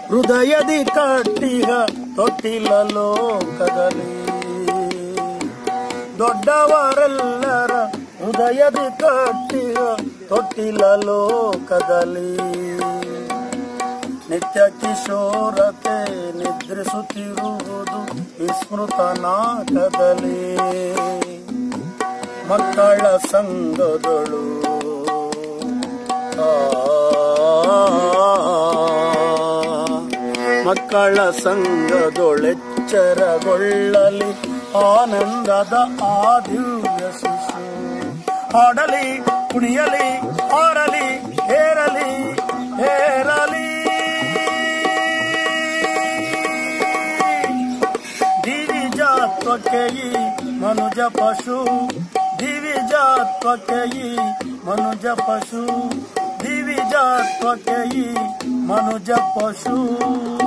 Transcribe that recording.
ಹೃದಯದಿ ಕಟ್ಟಿಗ ತೊಟ್ಟಿಲ ಲೋಕದಲ್ಲಿ ದೊಡ್ಡವರೆಲ್ಲರ ಹೃದಯದಿ ಕಟ್ಟಿಗ ತೊಟ್ಟಿಲ ಲೋಕದಲ್ಲಿ ನಿತ್ಯ ಕಿಶೋರತೆ ನಿದ್ರಿಸುತ್ತಿರುವುದು ವಿಸ್ಮೃತ ನಾಟದಲ್ಲಿ ಮಕ್ಕಳ ಸಂಘದಳು ಆ, ಮಕ್ಕಳ ಸಂಘದೊಳೆಚ್ಚರಗೊಳ್ಳಲಿ ಆನಂದದ ಆ ದಿವ್ಯ ಶಿಶು ಹಾಡಲಿ ಕುಣಿಯಲಿ ಹಾರಲಿ ಹೇರಲಿ ಹೇರಲಿ ದಿವಿಜಾತ್ವಕ್ಕೆ ಈ ಮನುಜ ಪಶು ದಿವಿಜಾತ್ವಕ್ಕೆ ಈ ಮನುಜ ಪಶು ದಿವಿಜಾತ್ವಕ್ಕೆ ಈ ಮನುಜ ಪಶು